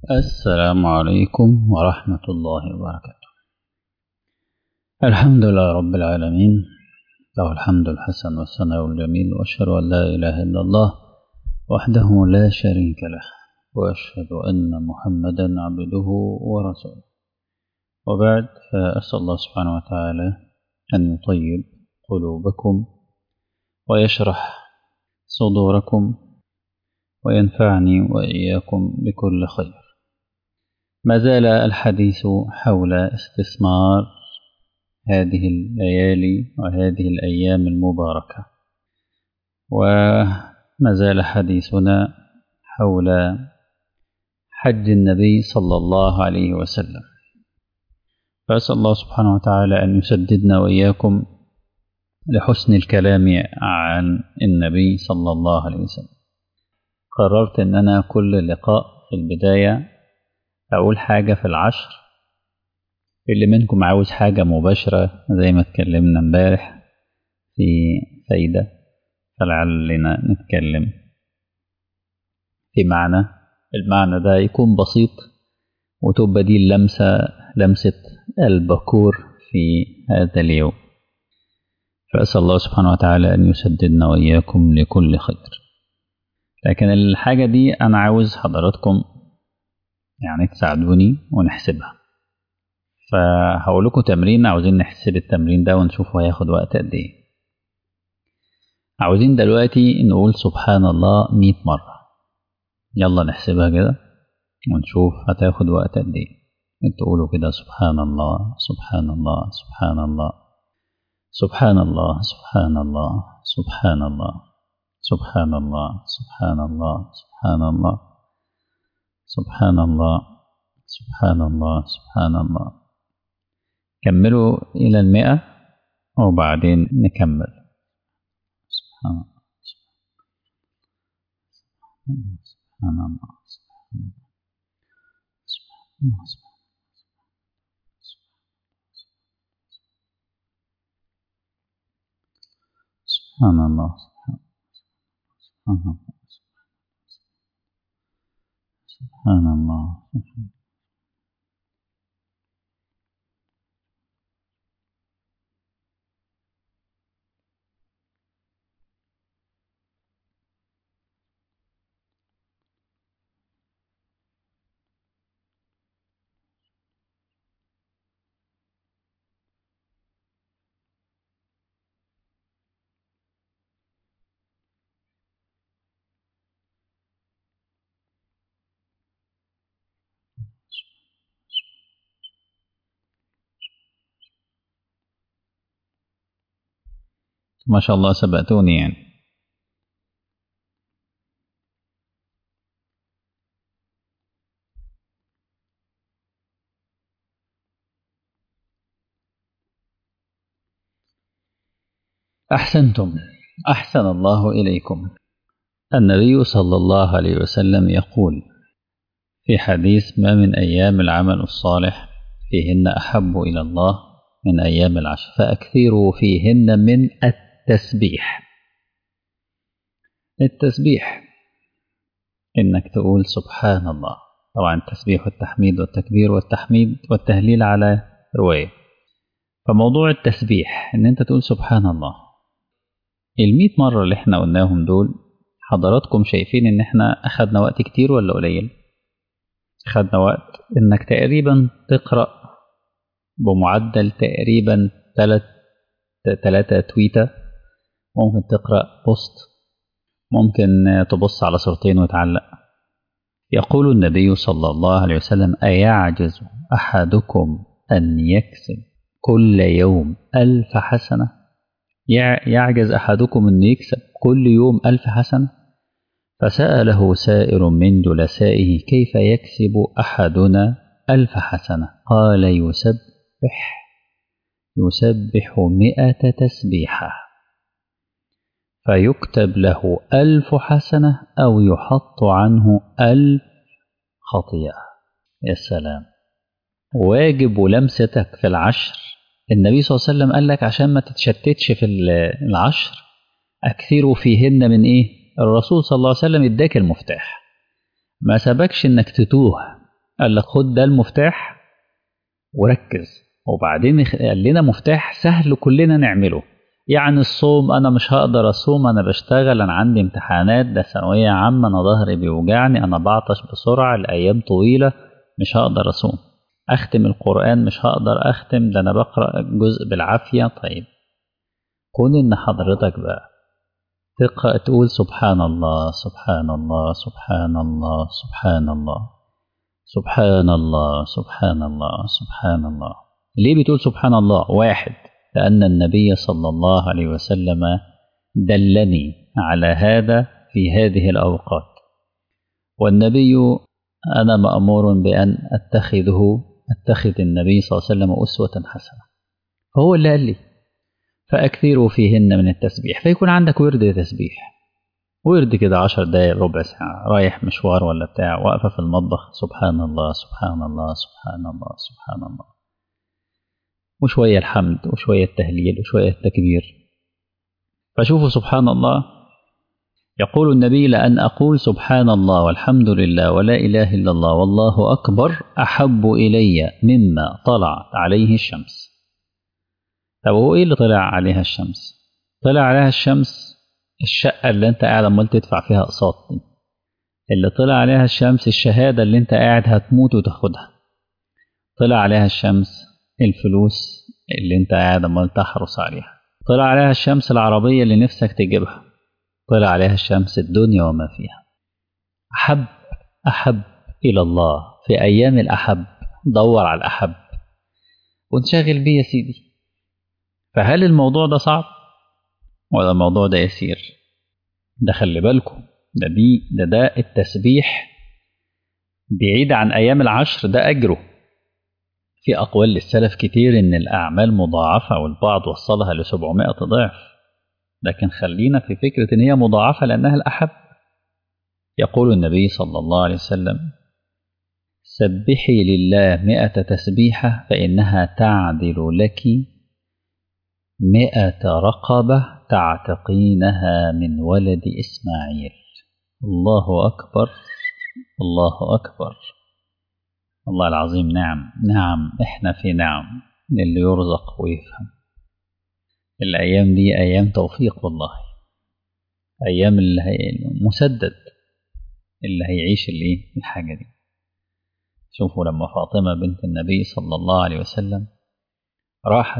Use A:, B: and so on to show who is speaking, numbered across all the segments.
A: السلام عليكم ورحمة الله وبركاته الحمد لله رب العالمين له الحمد الحسن والثناء الجميل وأشهد أن لا إله إلا الله وحده لا شريك له وأشهد أن محمدا عبده ورسوله وبعد فأسأل الله سبحانه وتعالى أن يطيب قلوبكم ويشرح صدوركم وينفعني وإياكم بكل خير ما زال الحديث حول استثمار هذه الليالي وهذه الأيام المباركة وما زال حديثنا حول حج النبي صلى الله عليه وسلم فأسأل الله سبحانه وتعالى أن يسددنا وإياكم لحسن الكلام عن النبي صلى الله عليه وسلم قررت أن أنا كل لقاء في البداية أقول حاجة في العشر اللي منكم عاوز حاجة مباشرة زي ما اتكلمنا امبارح في فايدة فلعلنا نتكلم في معنى المعنى ده يكون بسيط وتبقى دي اللمسة لمسة البكور في هذا اليوم فأسأل الله سبحانه وتعالى أن يسددنا وإياكم لكل خير لكن الحاجة دي أنا عاوز حضراتكم يعني تساعدوني ونحسبها فهقول لكم تمرين عاوزين نحسب التمرين ده ونشوف هياخد وقت قد ايه عاوزين دلوقتي نقول سبحان الله مئة مرة يلا نحسبها كده ونشوف هتاخد وقت قد ايه تقولوا كده سبحان الله سبحان الله سبحان الله سبحان الله سبحان الله سبحان الله سبحان الله سبحان الله سبحان الله سبحان الله سبحان الله سبحان الله كملوا إلى المئة وبعدين نكمل سبحان الله سبحان الله سبحان الله سبحان الله سبحان الله سبحان الله سبحان ما شاء الله سبقتوني يعني أحسنتم أحسن الله إليكم النبي صلى الله عليه وسلم يقول في حديث ما من أيام العمل الصالح فيهن أحب إلى الله من أيام العشر فأكثروا فيهن من التسبيح التسبيح إنك تقول سبحان الله طبعا التسبيح والتحميد والتكبير والتحميد والتهليل على رواية فموضوع التسبيح إن أنت تقول سبحان الله المئة مرة اللي احنا قلناهم دول حضراتكم شايفين إن احنا أخدنا وقت كتير ولا قليل أخدنا وقت إنك تقريبا تقرأ بمعدل تقريبا تلات تلاتة تويتة ممكن تقرأ بوست ممكن تبص على صورتين وتعلق يقول النبي صلى الله عليه وسلم أيعجز أحدكم أن يكسب كل يوم ألف حسنة يعجز أحدكم أن يكسب كل يوم ألف حسنة فسأله سائر من جلسائه كيف يكسب أحدنا ألف حسنة قال يسبح يسبح مئة تسبيحة فيكتب له ألف حسنة أو يحط عنه ألف خطيئة يا سلام واجب لمستك في العشر النبي صلى الله عليه وسلم قال لك عشان ما تتشتتش في العشر أكثروا فيهن من إيه الرسول صلى الله عليه وسلم اداك المفتاح ما سبكش إنك تتوه قال لك خد ده المفتاح وركز وبعدين قال لنا مفتاح سهل كلنا نعمله يعني الصوم انا مش هقدر اصوم انا بشتغل انا عندي امتحانات ده ثانويه عامه انا ظهري بيوجعني انا بعطش بسرعه الايام طويله مش هقدر اصوم اختم القران مش هقدر اختم ده انا بقرا جزء بالعافيه طيب كون ان حضرتك بقى تقرا تقول سبحان الله سبحان الله سبحان الله سبحان الله سبحان الله سبحان الله سبحان الله ليه بتقول سبحان الله واحد لأن النبي صلى الله عليه وسلم دلني على هذا في هذه الأوقات والنبي أنا مأمور بأن أتخذه أتخذ النبي صلى الله عليه وسلم أسوة حسنة فهو اللي قال لي فأكثروا فيهن من التسبيح فيكون عندك ورد تسبيح ورد كده عشر دقايق ربع ساعة رايح مشوار ولا بتاع واقفة في المطبخ سبحان الله سبحان الله سبحان الله سبحان الله وشوية الحمد وشوية التهليل وشوية التكبير فشوفوا سبحان الله يقول النبي لأن أقول سبحان الله والحمد لله ولا إله إلا الله والله أكبر أحب إلي مما طلعت عليه الشمس طب هو إيه اللي طلع عليها الشمس طلع عليها الشمس الشقة اللي أنت قاعد عمال تدفع فيها أقساط دي اللي طلع عليها الشمس الشهادة اللي أنت قاعد هتموت وتاخدها طلع عليها الشمس الفلوس اللي أنت قاعد عمال تحرص عليها طلع عليها الشمس العربية اللي نفسك تجيبها طلع عليها الشمس الدنيا وما فيها أحب أحب إلى الله في أيام الأحب دور على الأحب وانشغل بيه يا سيدي فهل الموضوع ده صعب ولا الموضوع ده يسير ده خلي بالكم ده دي ده ده التسبيح بعيد عن أيام العشر ده أجره في أقوال للسلف كتير إن الأعمال مضاعفة والبعض وصلها ل 700 ضعف لكن خلينا في فكرة إن هي مضاعفة لأنها الأحب يقول النبي صلى الله عليه وسلم سبحي لله مئة تسبيحة فإنها تعدل لك مئة رقبة تعتقينها من ولد إسماعيل الله أكبر الله أكبر الله العظيم نعم نعم إحنا في نعم للي يرزق ويفهم الأيام دي أيام توفيق والله أيام اللي هي مسدد اللي هيعيش اللي الحاجة دي شوفوا لما فاطمة بنت النبي صلى الله عليه وسلم راحت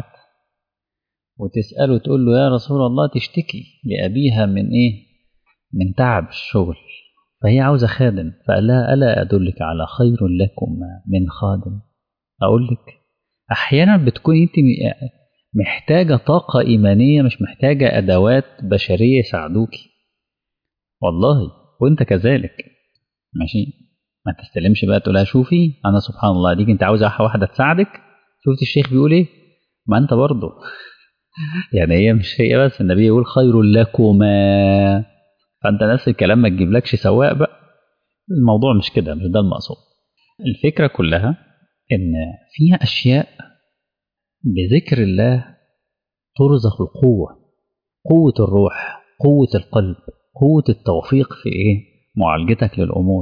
A: وتسأله تقول له يا رسول الله تشتكي لأبيها من إيه من تعب الشغل فهي عاوزة خادم فقال لها ألا أدلك على خير لكم من خادم أقول لك أحيانا بتكون أنت محتاجة طاقة إيمانية مش محتاجة أدوات بشرية يساعدوكي والله وأنت كذلك ماشي ما تستلمش بقى تقولها شوفي أنا سبحان الله ديك أنت عاوزة واحدة تساعدك شفت الشيخ بيقول إيه ما أنت برضه يعني هي مش هي بس النبي يقول خير لكما فأنت نفس الكلام ما تجيبلكش سواق بقى الموضوع مش كده مش ده المقصود الفكرة كلها إن فيها أشياء بذكر الله ترزق القوة قوة الروح قوة القلب قوة التوفيق في إيه معالجتك للأمور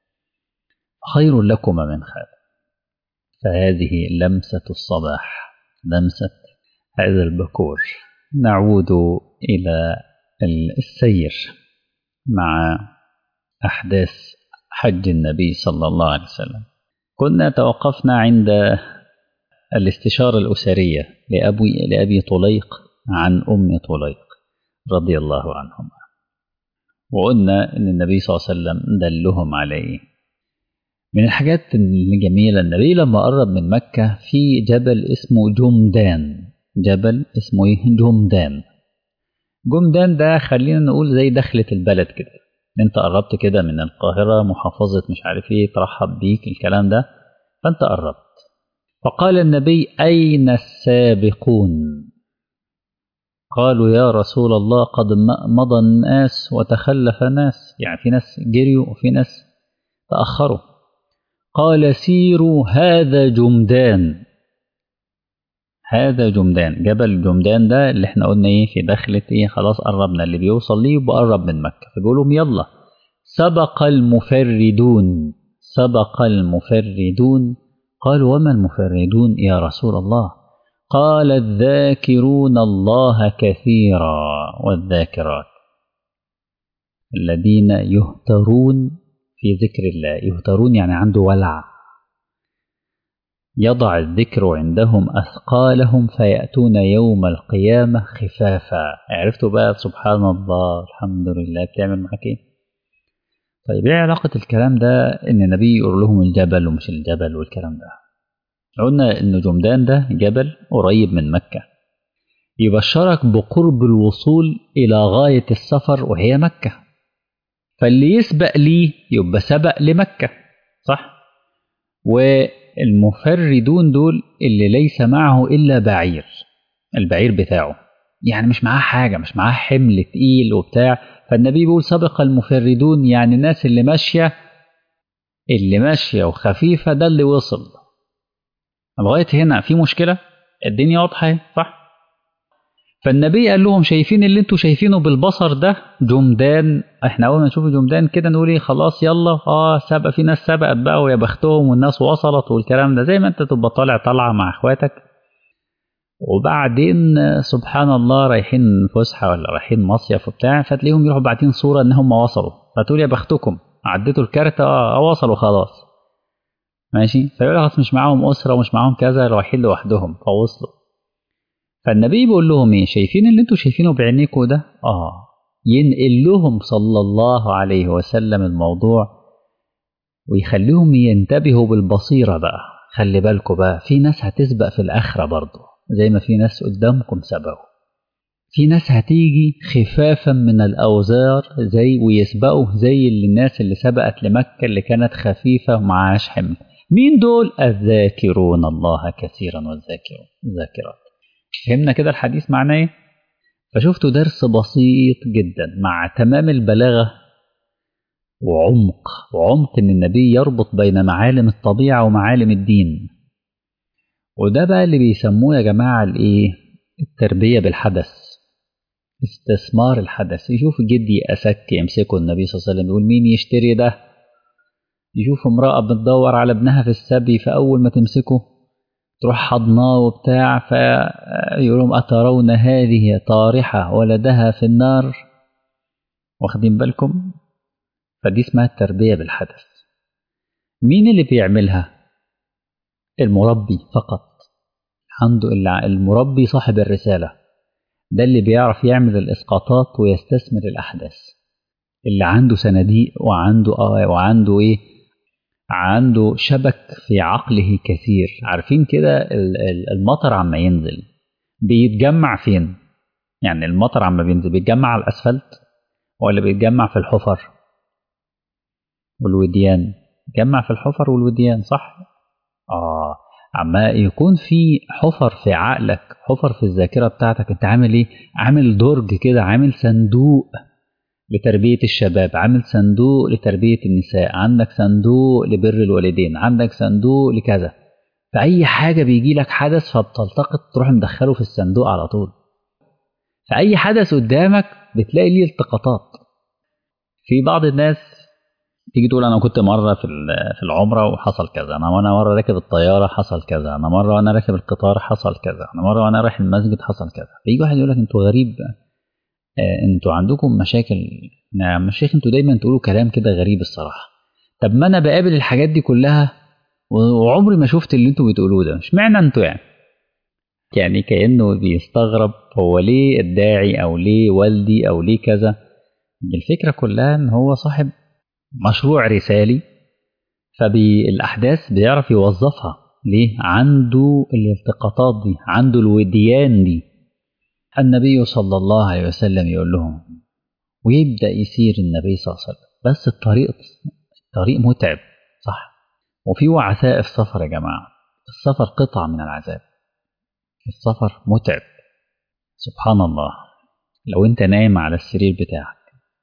A: خير لكما من خالق فهذه لمسة الصباح لمسة هذا البكور نعود إلى السير مع أحداث حج النبي صلى الله عليه وسلم كنا توقفنا عند الاستشارة الأسرية لأبي, لأبي طليق عن أم طليق رضي الله عنهما وقلنا أن النبي صلى الله عليه وسلم دلهم عليه من الحاجات الجميلة النبي لما قرب من مكة في جبل اسمه جمدان جبل اسمه ايه جمدان جمدان ده خلينا نقول زي دخلة البلد كده انت قربت كده من القاهرة محافظة مش عارف ايه ترحب بيك الكلام ده فانت قربت فقال النبي أين السابقون قالوا يا رسول الله قد مضى الناس وتخلف ناس يعني في ناس جريوا وفي ناس تأخروا قال سيروا هذا جمدان هذا جمدان جبل جمدان ده اللي احنا قلنا ايه في دخلة ايه خلاص قربنا اللي بيوصل ليه يبقى قرب من مكة فبيقول لهم يلا سبق المفردون سبق المفردون قالوا وما المفردون يا رسول الله قال الذاكرون الله كثيرا والذاكرات الذين يهترون في ذكر الله يهترون يعني عنده ولع يضع الذكر عندهم أثقالهم فيأتون يوم القيامة خفافا عرفتوا بقى سبحان الله الحمد لله بتعمل معاك ايه طيب ايه علاقة الكلام ده ان النبي يقول لهم الجبل ومش الجبل والكلام ده قلنا ان جمدان ده جبل قريب من مكة يبشرك بقرب الوصول إلى غاية السفر وهي مكة فاللي يسبق ليه يبقى سبق لمكة صح والمفردون دول اللي ليس معه إلا بعير البعير بتاعه يعني مش معاه حاجة مش معاه حمل تقيل وبتاع فالنبي بيقول سبق المفردون يعني الناس اللي ماشية اللي ماشية وخفيفة ده اللي وصل لغاية هنا في مشكلة الدنيا واضحة صح فالنبي قال لهم شايفين اللي انتوا شايفينه بالبصر ده جمدان احنا اول ما نشوف جمدان كده نقول ايه خلاص يلا اه سبق في ناس سبقت بقى ويا بختهم والناس وصلت والكلام ده زي ما انت تبقى طالع طالعه مع اخواتك وبعدين سبحان الله رايحين فسحه ولا رايحين مصيف وبتاع فتلاقيهم يروحوا باعتين صوره ان هم وصلوا فتقول يا بختكم عديتوا الكارت اه وصلوا خلاص ماشي فيقول لك مش معاهم اسره ومش معاهم كذا رايحين لوحدهم فوصلوا فالنبي بيقول لهم ايه شايفين اللي انتوا شايفينه بعينيكم ده اه ينقل لهم صلى الله عليه وسلم الموضوع ويخليهم ينتبهوا بالبصيرة بقى خلي بالكم بقى في ناس هتسبق في الآخرة برضه زي ما في ناس قدامكم سبقوا في ناس هتيجي خفافا من الأوزار زي ويسبقوا زي اللي الناس اللي سبقت لمكة اللي كانت خفيفة ومعاش حمل مين دول الذاكرون الله كثيرا والذاكرون الذاكرات فهمنا كده الحديث معناه ايه فشفتوا درس بسيط جدا مع تمام البلاغة وعمق وعمق ان النبي يربط بين معالم الطبيعة ومعالم الدين وده بقى اللي بيسموه يا جماعة الايه التربية بالحدث استثمار الحدث يشوف جدي أسك يمسكه النبي صلى الله عليه وسلم يقول مين يشتري ده يشوف امرأة بتدور على ابنها في السبي فأول ما تمسكه تروح حضناه وبتاع فيقولون أترون هذه طارحة ولدها في النار واخدين بالكم فدي اسمها التربية بالحدث مين اللي بيعملها المربي فقط عنده المربي صاحب الرسالة ده اللي بيعرف يعمل الإسقاطات ويستثمر الأحداث اللي عنده صناديق وعنده آه وعنده إيه عنده شبك في عقله كثير عارفين كده المطر عما ينزل بيتجمع فين يعني المطر عما بينزل بيتجمع على الأسفلت ولا بيتجمع في الحفر والوديان بيتجمع في الحفر والوديان صح آه عما يكون في حفر في عقلك حفر في الذاكرة بتاعتك انت عامل ايه عامل درج كده عامل صندوق لتربية الشباب عامل صندوق لتربية النساء عندك صندوق لبر الوالدين عندك صندوق لكذا فأي حاجة بيجي لك حدث فبتلتقط تروح مدخله في الصندوق على طول فأي حدث قدامك بتلاقي ليه التقاطات في بعض الناس تيجي تقول انا كنت مره في في العمره وحصل كذا انا وانا مره راكب الطياره حصل كذا انا مره وانا راكب القطار حصل كذا انا مره وانا رايح المسجد حصل كذا فيجي واحد يقول لك انتوا غريب آه انتوا عندكم مشاكل نعم الشيخ انتوا دايما تقولوا كلام كده غريب الصراحه طب ما انا بقابل الحاجات دي كلها وعمري ما شفت اللي انتوا بتقولوه ده مش معنى انتوا يعني يعني كانه بيستغرب هو ليه الداعي او ليه والدي او ليه كذا الفكره كلها ان هو صاحب مشروع رسالي فبالأحداث بيعرف يوظفها ليه؟ عنده الالتقاطات دي عنده الوديان دي النبي صلى الله عليه وسلم يقول لهم ويبدأ يسير النبي صلى الله عليه وسلم بس الطريق الطريق متعب صح وفي وعثاء السفر يا جماعة السفر قطعة من العذاب السفر متعب سبحان الله لو انت نايم على السرير بتاعك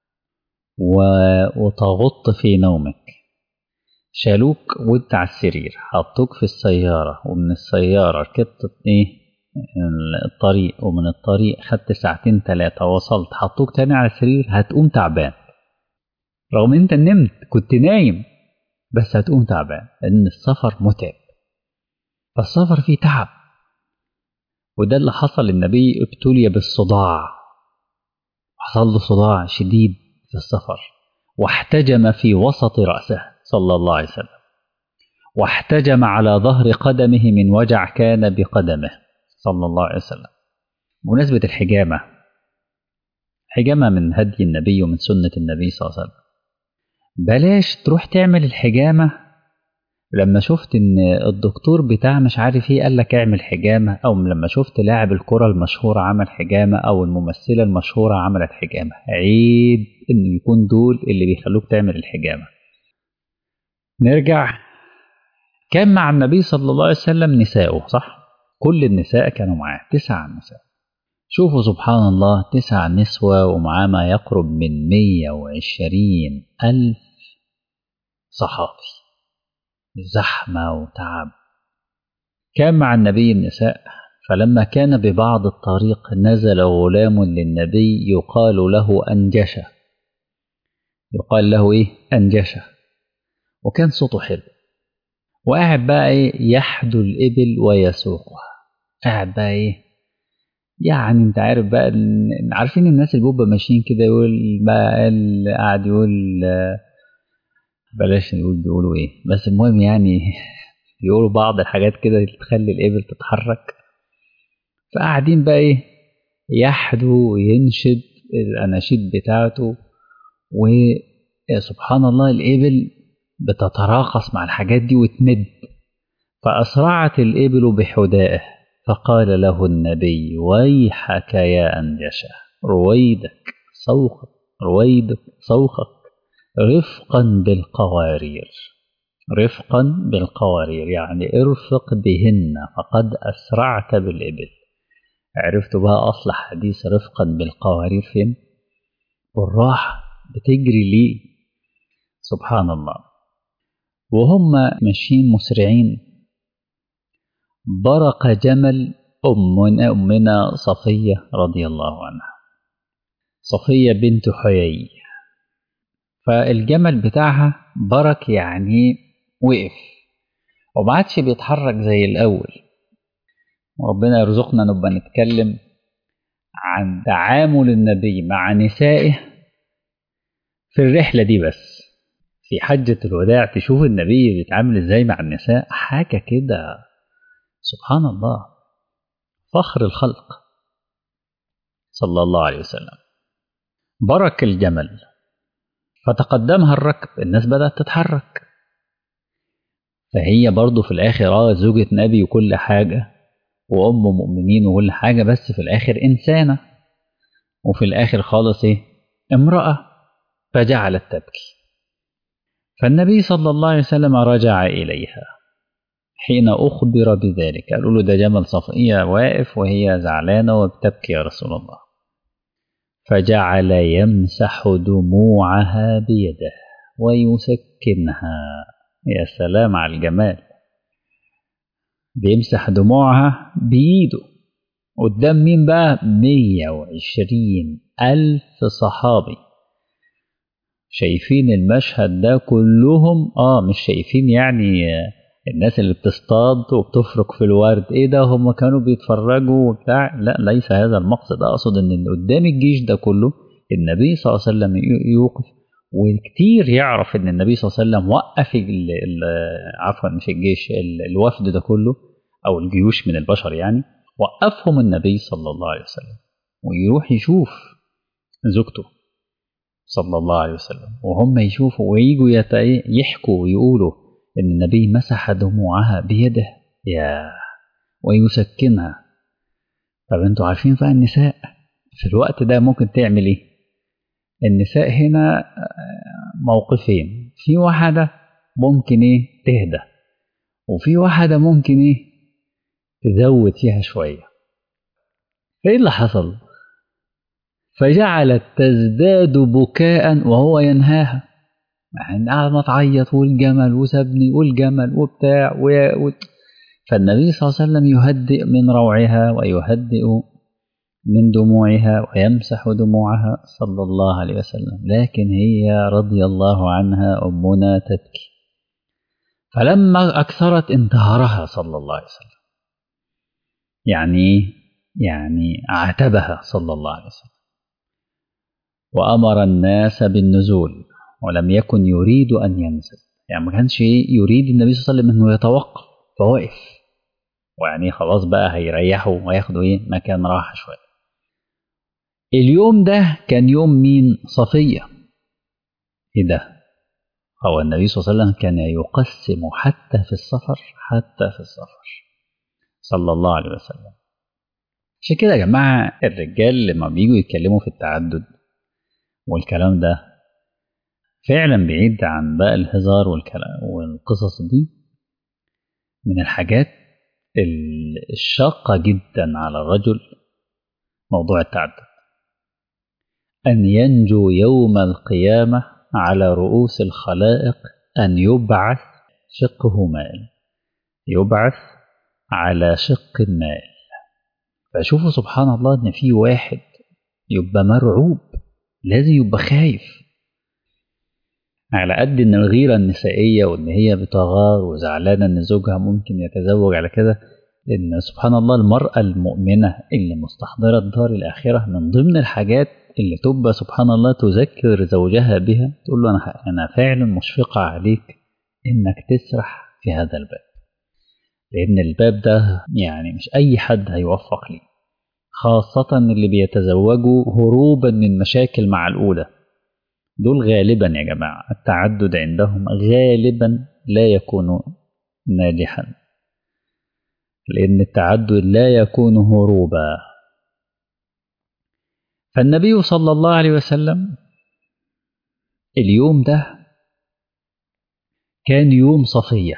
A: وتغط في نومك شالوك وانت على السرير حطوك في السيارة ومن السيارة ركبت ايه الطريق ومن الطريق خدت ساعتين تلاتة وصلت حطوك تاني على السرير هتقوم تعبان رغم انت نمت كنت نايم بس هتقوم تعبان لأن السفر متعب فالسفر فيه تعب وده اللي حصل للنبي ابتلي بالصداع حصل له صداع شديد في السفر واحتجم في وسط رأسه صلى الله عليه وسلم واحتجم على ظهر قدمه من وجع كان بقدمه صلى الله عليه وسلم بمناسبة الحجامة حجامة من هدي النبي ومن سنة النبي صلى الله عليه وسلم بلاش تروح تعمل الحجامة لما شفت ان الدكتور بتاع مش عارف ايه قال لك اعمل حجامة او لما شفت لاعب الكرة المشهور عمل حجامة او الممثلة المشهورة عملت حجامة عيب انه يكون دول اللي بيخلوك تعمل الحجامة نرجع كان مع النبي صلى الله عليه وسلم نساؤه صح كل النساء كانوا معاه تسع نساء شوفوا سبحان الله تسع نسوة ومعاه ما يقرب من مية وعشرين ألف صحابي زحمة وتعب كان مع النبي النساء فلما كان ببعض الطريق نزل غلام للنبي يقال له أنجشة يقال له إيه أنجشة وكان صوته حلو وقاعد بقى إيه يحدو الإبل ويسوقها قاعد بقى إيه يعني انت عارف بقى عارفين الناس اللي بيبقوا ماشيين كده يقول بقى قاعد يقول بلاش نقول بيقولوا ايه بس المهم يعني بيقولوا بعض الحاجات كده اللي تخلي الإبل تتحرك فقاعدين بقى ايه يحدو وينشد الأناشيد بتاعته وسبحان الله الإبل بتتراقص مع الحاجات دي وتمد فأسرعت الإبل بحدائه فقال له النبي ويحك يا أنجشة رويدك صوخك رويدك صوخك رفقا بالقوارير رفقا بالقوارير يعني ارفق بهن فقد أسرعت بالإبل عرفتوا بقى أصل حديث رفقا بالقوارير فين والراحة بتجري ليه سبحان الله وهم ماشيين مسرعين برق جمل أمنا, أمنا صفية رضي الله عنها صفية بنت حيي فالجمل بتاعها برك يعني وقف وما عادش بيتحرك زي الأول وربنا يرزقنا نبقى نتكلم عن تعامل النبي مع نسائه في الرحلة دي بس في حجة الوداع تشوف النبي بيتعامل ازاي مع النساء حاجة كده سبحان الله فخر الخلق صلى الله عليه وسلم برك الجمل فتقدمها الركب الناس بدأت تتحرك فهي برضه في الآخر اه زوجة نبي وكل حاجة وأم مؤمنين وكل حاجة بس في الآخر إنسانة وفي الآخر خالص إيه امرأة فجعلت تبكي فالنبي صلى الله عليه وسلم رجع إليها حين أخبر بذلك قالوا له ده جمل صفية واقف وهي زعلانة وبتبكي يا رسول الله فجعل يمسح دموعها بيده ويسكنها يا سلام على الجمال بيمسح دموعها بإيده قدام مين بقى 120 ألف صحابي شايفين المشهد ده كلهم اه مش شايفين يعني الناس اللي بتصطاد وبتفرك في الورد ايه ده هم كانوا بيتفرجوا وبتاع لا ليس هذا المقصد اقصد ان قدام الجيش ده كله النبي صلى الله عليه وسلم يوقف وكتير يعرف ان النبي صلى الله عليه وسلم وقف ال ال عفوا مش الجيش ال الوفد ده كله او الجيوش من البشر يعني وقفهم النبي صلى الله عليه وسلم ويروح يشوف زوجته صلى الله عليه وسلم وهم يشوفوا ويجوا يحكوا ويقولوا ان النبي مسح دموعها بيده يا ويسكنها طب انتوا عارفين بقى النساء في الوقت ده ممكن تعمل ايه النساء هنا موقفين في واحدة ممكن ايه تهدى وفي واحدة ممكن ايه تزود فيها شوية ايه اللي حصل فجعلت تزداد بكاء وهو ينهاها يعني قاعدة ما تعيط والجمل وسابني والجمل وبتاع و... و... فالنبي صلى الله عليه وسلم يهدئ من روعها ويهدئ من دموعها ويمسح دموعها صلى الله عليه وسلم لكن هي رضي الله عنها أمنا تبكي فلما أكثرت انتهرها صلى الله عليه وسلم يعني يعني عاتبها صلى الله عليه وسلم وأمر الناس بالنزول ولم يكن يريد أن ينزل يعني ما كانش يريد النبي صلى الله عليه وسلم أنه يتوقف فوقف ويعني خلاص بقى هيريحوا وياخدوا إيه مكان راحة شوية اليوم ده كان يوم مين صفية إيه ده هو النبي صلى الله عليه وسلم كان يقسم حتى في السفر حتى في السفر صلى الله عليه وسلم عشان كده يا جماعة الرجال لما بيجوا يتكلموا في التعدد والكلام ده فعلا بعيد عن بقى الهزار والكلام والقصص دي من الحاجات الشاقة جدا على الرجل موضوع التعدد أن ينجو يوم القيامة على رؤوس الخلائق أن يبعث شقه مائل يبعث على شق مائل فشوفوا سبحان الله إن في واحد يبقى مرعوب لازم يبقى خايف على قد إن الغيرة النسائية وإن هي بتغار وزعلانة إن زوجها ممكن يتزوج على كده إن سبحان الله المرأة المؤمنة اللي مستحضرة الدار الآخرة من ضمن الحاجات اللي تبقى سبحان الله تذكر زوجها بها تقول له أنا أنا فعلا مشفقة عليك إنك تسرح في هذا الباب لأن الباب ده يعني مش أي حد هيوفق ليه خاصة اللي بيتزوجوا هروبا من مشاكل مع الأولى دول غالبا يا جماعة التعدد عندهم غالبا لا يكون ناجحا لأن التعدد لا يكون هروبا فالنبي صلى الله عليه وسلم اليوم ده كان يوم صفية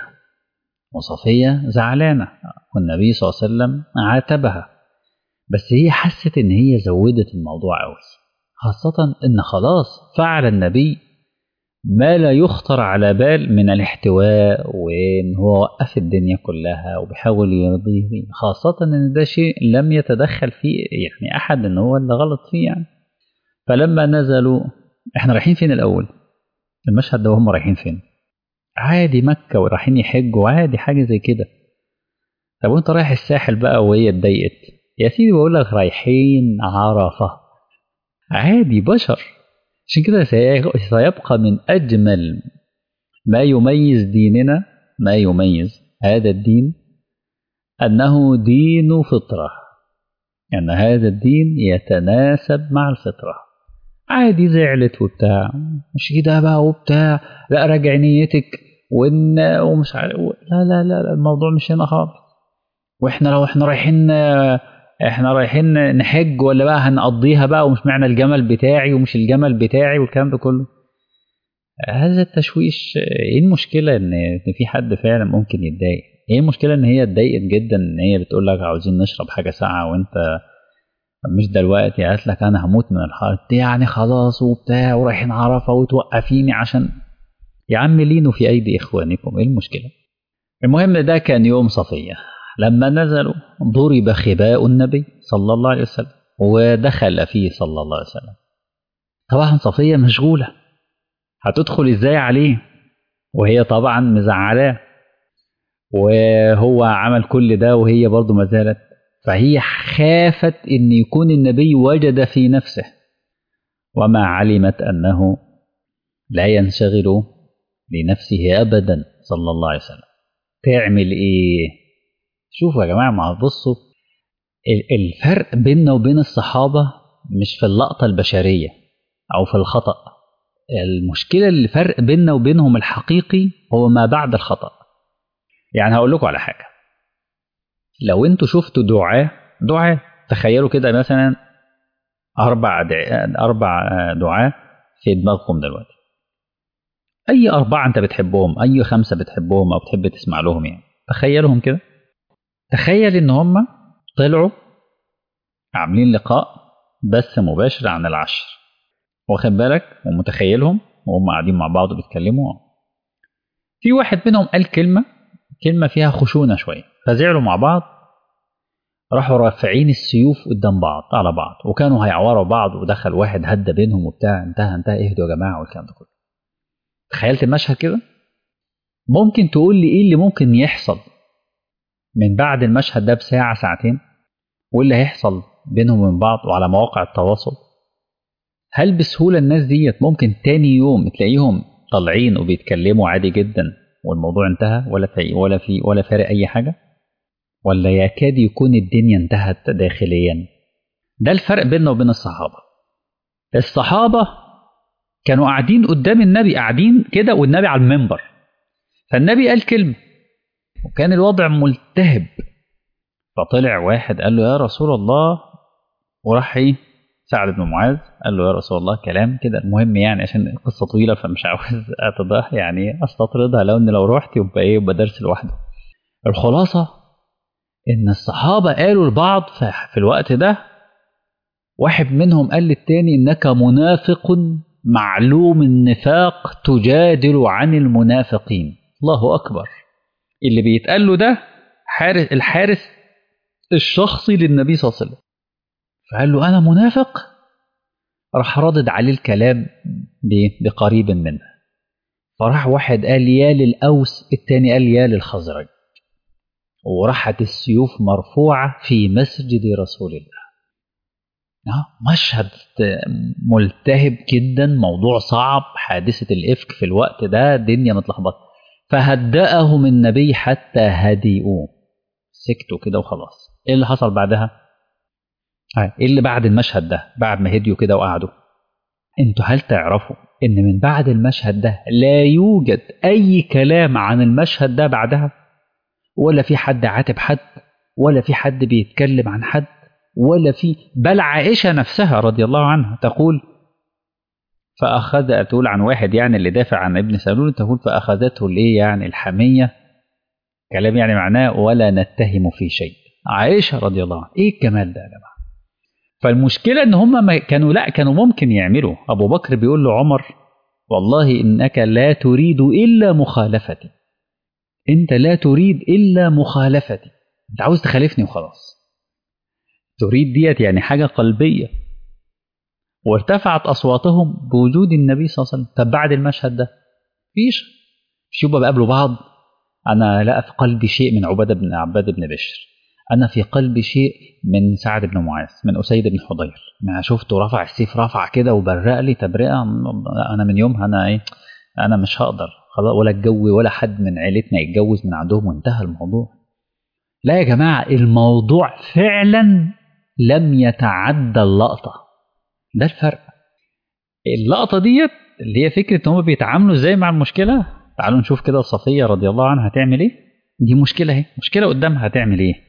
A: وصفية زعلانة والنبي صلى الله عليه وسلم عاتبها بس هي حست إن هي زودت الموضوع أوي خاصة إن خلاص فعل النبي ما لا يخطر على بال من الاحتواء وإن هو وقف الدنيا كلها وبيحاول يرضيه خاصة إن ده شيء لم يتدخل فيه يعني أحد إن هو اللي غلط فيه يعني فلما نزلوا إحنا رايحين فين الأول؟ المشهد ده وهم رايحين فين؟ عادي مكة ورايحين يحجوا عادي حاجة زي كده طب وأنت رايح الساحل بقى وهي اتضايقت يا سيدي بقول لك رايحين عرفة عادي بشر عشان كده سيبقى من أجمل ما يميز ديننا ما يميز هذا الدين أنه دين فطرة أن يعني هذا الدين يتناسب مع الفطرة عادي زعلت وبتاع مش كده بقى وبتاع لا راجع نيتك وإن ومش عارف لا لا لا الموضوع مش هنا خالص واحنا لو احنا رايحين احنا رايحين نحج ولا بقى هنقضيها بقى ومش معنى الجمل بتاعي ومش الجمل بتاعي والكلام ده كله هذا التشويش ايه المشكلة ان في حد فعلا ممكن يتضايق ايه المشكلة ان هي اتضايقت جدا ان هي بتقول لك عاوزين نشرب حاجة ساقعة وانت مش دلوقتي قالت لك انا هموت من الحر يعني خلاص وبتاع ورايحين عرفة وتوقفيني عشان يا عم لينوا في ايدي اخوانكم ايه المشكلة المهم ده كان يوم صفية لما نزلوا ضرب خباء النبي صلى الله عليه وسلم ودخل فيه صلى الله عليه وسلم طبعا صفية مشغولة هتدخل ازاي عليه وهي طبعا مزعلاه وهو عمل كل ده وهي برضه ما زالت فهي خافت ان يكون النبي وجد في نفسه وما علمت انه لا ينشغل لنفسه ابدا صلى الله عليه وسلم تعمل ايه شوفوا يا جماعه ما بصوا الفرق بيننا وبين الصحابه مش في اللقطه البشريه او في الخطا المشكله اللي فرق بيننا وبينهم الحقيقي هو ما بعد الخطا يعني هقول لكم على حاجه لو انتوا شفتوا دعاء دعاء تخيلوا كده مثلا اربع اربع دعاء في دماغكم دلوقتي اي اربعه انت بتحبهم اي خمسه بتحبهم او بتحب تسمع لهم يعني تخيلهم كده تخيل ان هم طلعوا عاملين لقاء بث مباشر عن العشر واخد بالك ومتخيلهم وهم قاعدين مع بعض بيتكلموا في واحد منهم قال كلمة كلمة فيها خشونة شوية فزعلوا مع بعض راحوا رافعين السيوف قدام بعض على بعض وكانوا هيعوروا بعض ودخل واحد هدى بينهم وبتاع انتهى انتهى اهدوا يا جماعة والكلام ده كله تخيلت المشهد كده ممكن تقول لي ايه اللي ممكن يحصل من بعد المشهد ده بساعة ساعتين وايه اللي هيحصل بينهم وبين بعض وعلى مواقع التواصل هل بسهولة الناس ديت ممكن تاني يوم تلاقيهم طالعين وبيتكلموا عادي جدا والموضوع انتهى ولا في ولا في ولا فارق اي حاجة ولا يكاد يكون الدنيا انتهت داخليا ده الفرق بيننا وبين الصحابة الصحابة كانوا قاعدين قدام النبي قاعدين كده والنبي على المنبر فالنبي قال كلمة وكان الوضع ملتهب فطلع واحد قال له يا رسول الله وراح ايه سعد بن معاذ قال له يا رسول الله كلام كده المهم يعني عشان القصه طويله فمش عاوز اتضح يعني استطردها لو ان لو رحت يبقى ايه يبقى درس لوحده الخلاصه ان الصحابه قالوا لبعض في الوقت ده واحد منهم قال للتاني انك منافق معلوم النفاق تجادل عن المنافقين الله اكبر اللي بيتقال له ده حارس الحارس الشخصي للنبي صلى الله عليه وسلم فقال له انا منافق راح ردد عليه الكلام بقريب منه فراح واحد قال يا للاوس التاني قال يا للخزرج وراحت السيوف مرفوعه في مسجد رسول الله مشهد ملتهب جدا موضوع صعب حادثة الإفك في الوقت ده الدنيا متلخبطة فهدأهم النبي حتى هدئوه سكتوا كده وخلاص ايه اللي حصل بعدها ايه اللي بعد المشهد ده بعد ما هديوا كده وقعدوا انتوا هل تعرفوا ان من بعد المشهد ده لا يوجد اي كلام عن المشهد ده بعدها ولا في حد عاتب حد ولا في حد بيتكلم عن حد ولا في بل عائشة نفسها رضي الله عنها تقول فأخذ تقول عن واحد يعني اللي دافع عن ابن سلول تقول فأخذته الايه يعني الحمية كلام يعني معناه ولا نتهم في شيء عائشة رضي الله عنها ايه الجمال ده يا جماعة فالمشكلة ان هم ما كانوا لا كانوا ممكن يعملوا ابو بكر بيقول له عمر والله انك لا تريد الا مخالفتي انت لا تريد الا مخالفتي انت عاوز تخالفني وخلاص تريد ديت يعني حاجة قلبية وارتفعت أصواتهم بوجود النبي صلى الله عليه وسلم طب بعد المشهد ده فيش مش يبقى بيقابلوا بعض أنا لا في قلبي شيء من عبادة بن عباد بن بشر أنا في قلبي شيء من سعد بن معاذ من أسيد بن حضير ما شفته رفع السيف رفع كده وبرق لي تبرئة أنا من يومها أنا إيه أنا مش هقدر خلاص ولا الجو ولا حد من عيلتنا يتجوز من عندهم وانتهى الموضوع لا يا جماعة الموضوع فعلا لم يتعدى اللقطة ده الفرق اللقطة ديت اللي هي فكرة ان هم بيتعاملوا ازاي مع المشكلة تعالوا نشوف كده صفية رضي الله عنها هتعمل ايه دي مشكلة اهي مشكلة قدامها هتعمل ايه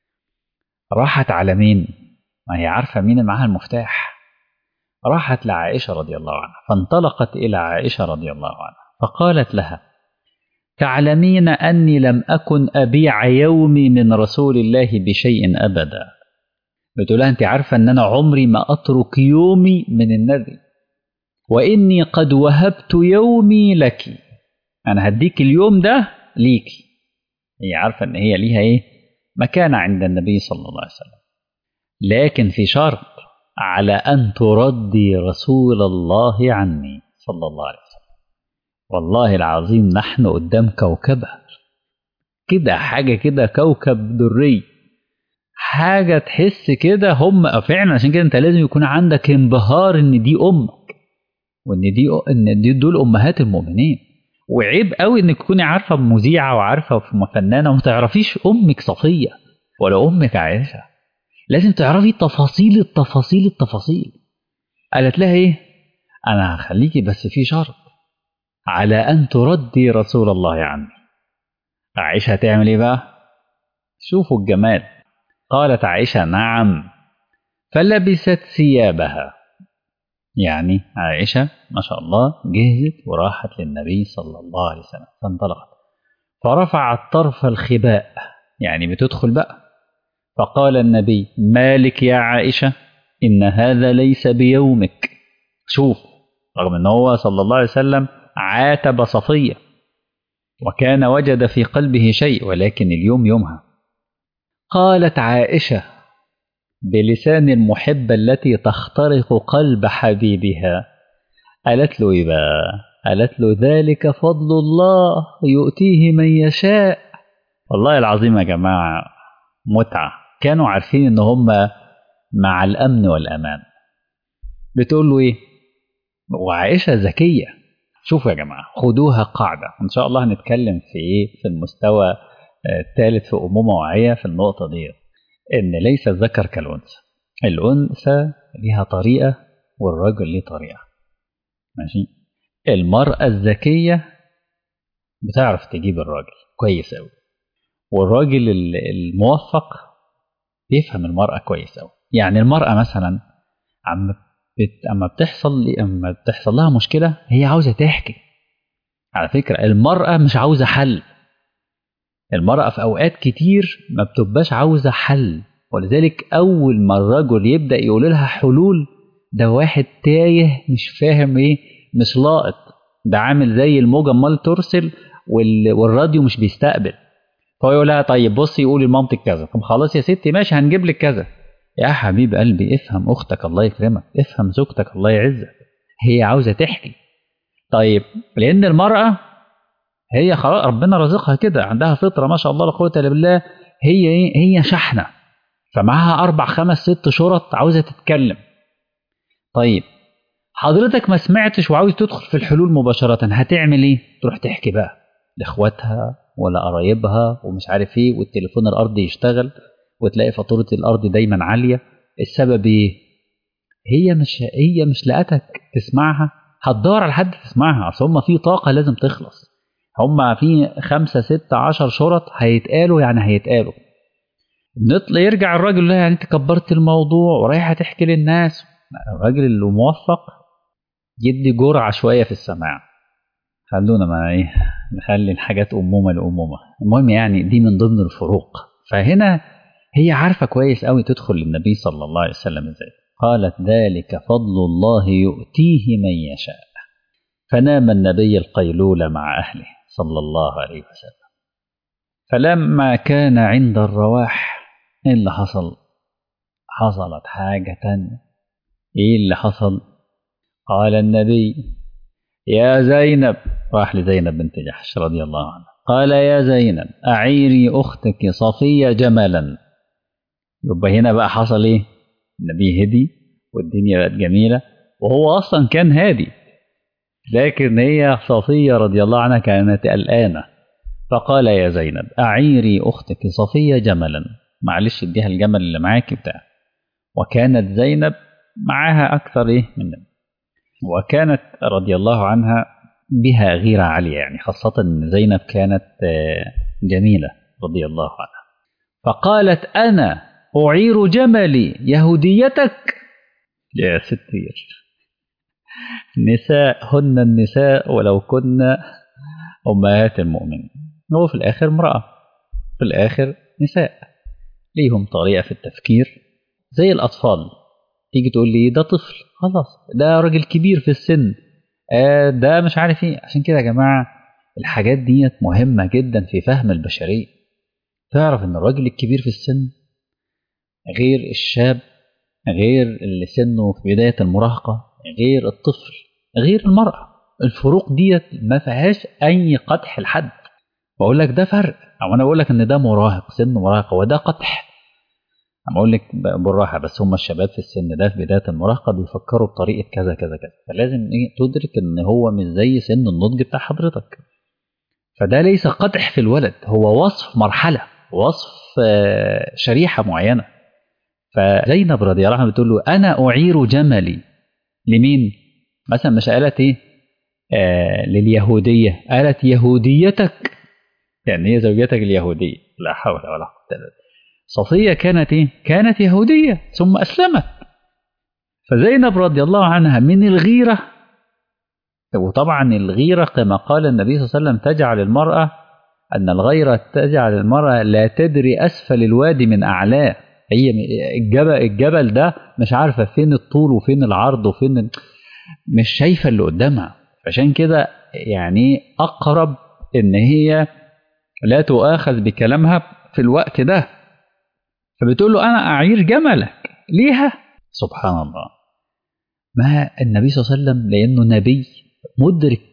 A: راحت على مين ما هي عارفة مين معاها المفتاح راحت لعائشة رضي الله عنها فانطلقت إلى عائشة رضي الله عنها فقالت لها تعلمين أني لم أكن أبيع يومي من رسول الله بشيء أبدا بتقول لها انت عارفه ان انا عمري ما اترك يومي من النبي واني قد وهبت يومي لك انا هديك اليوم ده ليكي هي عارفه ان هي ليها ايه مكانه عند النبي صلى الله عليه وسلم لكن في شرط على ان تردي رسول الله عني صلى الله عليه وسلم والله العظيم نحن قدام كوكبه كده حاجه كده كوكب دري حاجه تحس كده هم فعلا عشان كده انت لازم يكون عندك انبهار ان دي امك وان دي ان دي دول امهات المؤمنين وعيب قوي انك تكوني عارفه مذيعه وعارفه فنانه وما تعرفيش امك صفيه ولا امك عائشه لازم تعرفي تفاصيل التفاصيل التفاصيل قالت لها ايه انا هخليكي بس في شرط على ان تردي رسول الله عني عائشه هتعمل ايه بقى شوفوا الجمال قالت عائشة نعم فلبست ثيابها يعني عائشة ما شاء الله جهزت وراحت للنبي صلى الله عليه وسلم فانطلقت فرفعت طرف الخباء يعني بتدخل بقى فقال النبي مالك يا عائشة إن هذا ليس بيومك شوف رغم أنه هو صلى الله عليه وسلم عاتب صفية وكان وجد في قلبه شيء ولكن اليوم يومها قالت عائشة بلسان المحبة التي تخترق قلب حبيبها قالت له إيه بقى قالت له ذلك فضل الله يؤتيه من يشاء والله العظيم يا جماعة متعة كانوا عارفين ان هم مع الامن والامان بتقول له ايه وعائشة ذكية شوفوا يا جماعة خدوها قاعدة إن شاء الله هنتكلم في إيه في المستوى الثالث في أمومة واعية في النقطة دي إن ليس الذكر كالأنثى الأنثى ليها طريقة والرجل ليه طريقة ماشي المرأة الذكية بتعرف تجيب الراجل كويس أوي والراجل الموفق بيفهم المرأة كويس أوي يعني المرأة مثلا عم بت... اما بتحصل اما بتحصل لها مشكله هي عاوزه تحكي على فكره المراه مش عاوزه حل المراه في اوقات كتير ما بتبقاش عاوزه حل ولذلك اول ما الرجل يبدا يقول لها حلول ده واحد تايه مش فاهم ايه مش لاقط ده عامل زي الموجه امال ترسل وال... والراديو مش بيستقبل فهو يقول لها طيب بصي قولي لمامتك كذا طب خلاص يا ستي ماشي هنجيب لك كذا يا حبيب قلبي افهم اختك الله يكرمك افهم زوجتك الله يعزك هي عاوزه تحكي طيب لان المراه هي خلاص ربنا رزقها كده عندها فطره ما شاء الله لا قوه الا بالله هي ايه هي شحنه فمعاها اربع خمس ست شرط عاوزه تتكلم طيب حضرتك ما سمعتش وعاوز تدخل في الحلول مباشره هتعمل ايه تروح تحكي بقى لاخواتها ولا قرايبها ومش عارف ايه والتليفون الارضي يشتغل وتلاقي فاتورة الأرض دايما عالية السبب إيه؟ هي مش هي مش لقتك تسمعها هتدور على حد تسمعها أصل هما في طاقة لازم تخلص هما في خمسة ستة عشر شرط هيتقالوا يعني هيتقالوا نطلع يرجع الراجل لا يعني انت كبرت الموضوع ورايحة تحكي للناس الراجل الموفق يدي جرعة شوية في السماع خلونا ما ايه نخلي الحاجات أمومة لأمومة المهم يعني دي من ضمن الفروق فهنا هي عارفة كويس قوي تدخل للنبي صلى الله عليه وسلم ازاي قالت ذلك فضل الله يؤتيه من يشاء فنام النبي القيلولة مع أهله صلى الله عليه وسلم فلما كان عند الرواح ايه اللي حصل حصلت حاجة تانية ايه اللي حصل قال النبي يا زينب راح لزينب بنت جحش رضي الله عنها قال يا زينب أعيري أختك صفية جملا يبقى هنا بقى حصل ايه النبي هدي والدنيا بقت جميلة وهو أصلا كان هادي لكن هي صفية رضي الله عنها كانت قلقانة فقال يا زينب أعيري أختك صفية جملا معلش اديها الجمل اللي معاكي بتاع وكانت زينب معاها أكثر إيه من وكانت رضي الله عنها بها غيرة عالية يعني خاصة أن زينب كانت جميلة رضي الله عنها فقالت أنا أعير جملي يهوديتك يا ستير نساء هن النساء ولو كن أمهات المؤمنين هو في الآخر امرأة في الآخر نساء ليهم طريقة في التفكير زي الأطفال تيجي تقول لي ده طفل خلاص ده راجل كبير في السن آه ده مش عارف ايه عشان كده يا جماعة الحاجات ديت مهمة جدا في فهم البشرية تعرف ان الراجل الكبير في السن غير الشاب غير اللي سنه في بداية المراهقة غير الطفل غير المرأة الفروق ديت ما فيهاش أي قدح لحد بقول لك ده فرق أو أنا بقول لك إن ده مراهق سن مراهقة وده قدح أنا بقول لك بالراحة بس هم الشباب في السن ده في بداية المراهقة بيفكروا بطريقة كذا كذا كذا فلازم إيه تدرك إن هو مش زي سن النضج بتاع حضرتك فده ليس قدح في الولد هو وصف مرحلة وصف شريحة معينة فزينب رضي الله عنها بتقول له أنا أعير جملي لمين؟ مثلا مش قالت إيه؟ آه لليهودية قالت يهوديتك يعني هي زوجتك اليهودية لا حول ولا قوة إلا بالله صفية كانت إيه؟ كانت يهودية ثم أسلمت فزينب رضي الله عنها من الغيرة وطبعا الغيرة كما قال النبي صلى الله عليه وسلم تجعل المرأة أن الغيرة تجعل المرأة لا تدري أسفل الوادي من أعلاه هي الجبل, الجبل ده مش عارفة فين الطول وفين العرض وفين ال... مش شايفة اللي قدامها عشان كده يعني أقرب إن هي لا تؤاخذ بكلامها في الوقت ده فبتقول له أنا أعير جملك ليها سبحان الله ما النبي صلى الله عليه وسلم لأنه نبي مدرك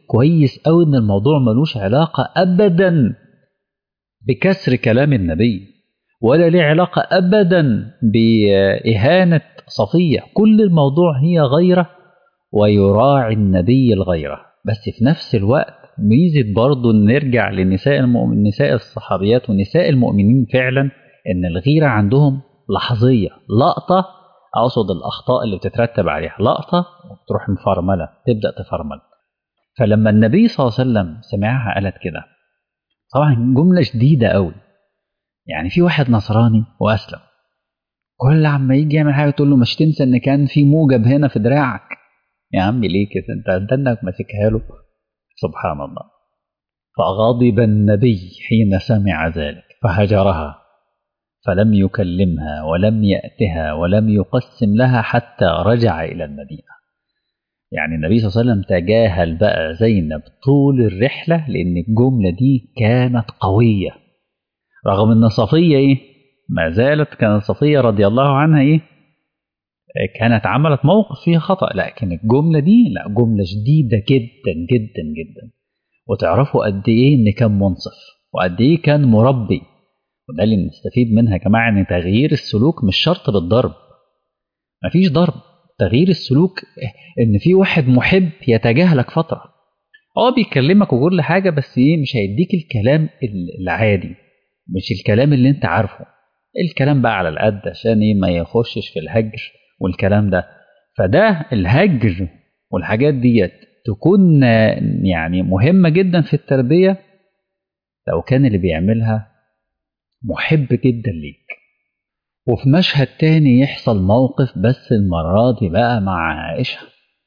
A: كويس قوي ان الموضوع ملوش علاقة ابدا بكسر كلام النبي ولا ليه علاقة ابدا بإهانة صفية كل الموضوع هي غيرة ويراعي النبي الغيرة بس في نفس الوقت ميزة برضه نرجع للنساء المؤمن نساء الصحابيات ونساء المؤمنين فعلا ان الغيرة عندهم لحظية لقطة اقصد الاخطاء اللي بتترتب عليها لقطة وتروح مفرملة تبدأ تفرمل فلما النبي صلى الله عليه وسلم سمعها قالت كده طبعا جملة شديدة قوي يعني في واحد نصراني واسلم كل عما يجي يعمل حاجة تقول له مش تنسى ان كان في موجب هنا في دراعك يا عم ليه كده انت انك ماسكها له سبحان الله فغضب النبي حين سمع ذلك فهجرها فلم يكلمها ولم يأتها ولم يقسم لها حتى رجع إلى المدينة يعني النبي صلى الله عليه وسلم تجاهل بقى زينب طول الرحلة لأن الجملة دي كانت قوية رغم أن صفية إيه ما زالت كانت صفية رضي الله عنها إيه كانت عملت موقف فيه خطأ لكن الجملة دي لا جملة شديدة جدا جدا جدا وتعرفوا قد إيه إن كان منصف وقد إيه كان مربي وده اللي نستفيد منها يا جماعة إن تغيير السلوك مش شرط بالضرب مفيش ضرب تغيير السلوك إن في واحد محب يتجاهلك فترة اه بيكلمك وكل حاجة بس إيه مش هيديك الكلام العادي مش الكلام اللي أنت عارفه الكلام بقى على القد عشان إيه ما يخشش في الهجر والكلام ده فده الهجر والحاجات ديت تكون يعني مهمة جدا في التربية لو كان اللي بيعملها محب جدا ليك وفي مشهد تاني يحصل موقف بس المرة دي بقى مع عائشة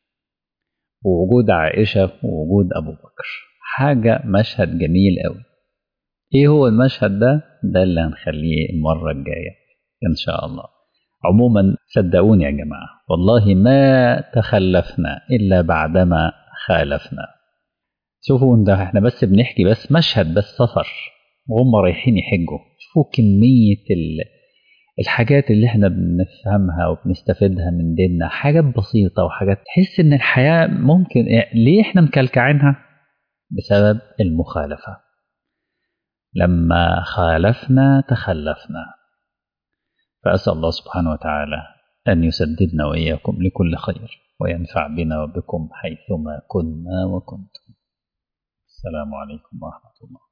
A: ووجود عائشة ووجود أبو بكر حاجة مشهد جميل قوي ايه هو المشهد ده ده اللي هنخليه المرة الجاية ان شاء الله عموما صدقوني يا جماعة والله ما تخلفنا إلا بعدما خالفنا شوفوا ده احنا بس بنحكي بس مشهد بس سفر وهم رايحين يحجوا شوفوا كمية الحاجات اللي احنا بنفهمها وبنستفيدها من ديننا حاجات بسيطة وحاجات تحس ان الحياة ممكن ليه احنا مكلكعينها بسبب المخالفة لما خالفنا تخلفنا فأسأل الله سبحانه وتعالى أن يسددنا وإياكم لكل خير وينفع بنا وبكم حيثما كنا وكنتم السلام عليكم ورحمة الله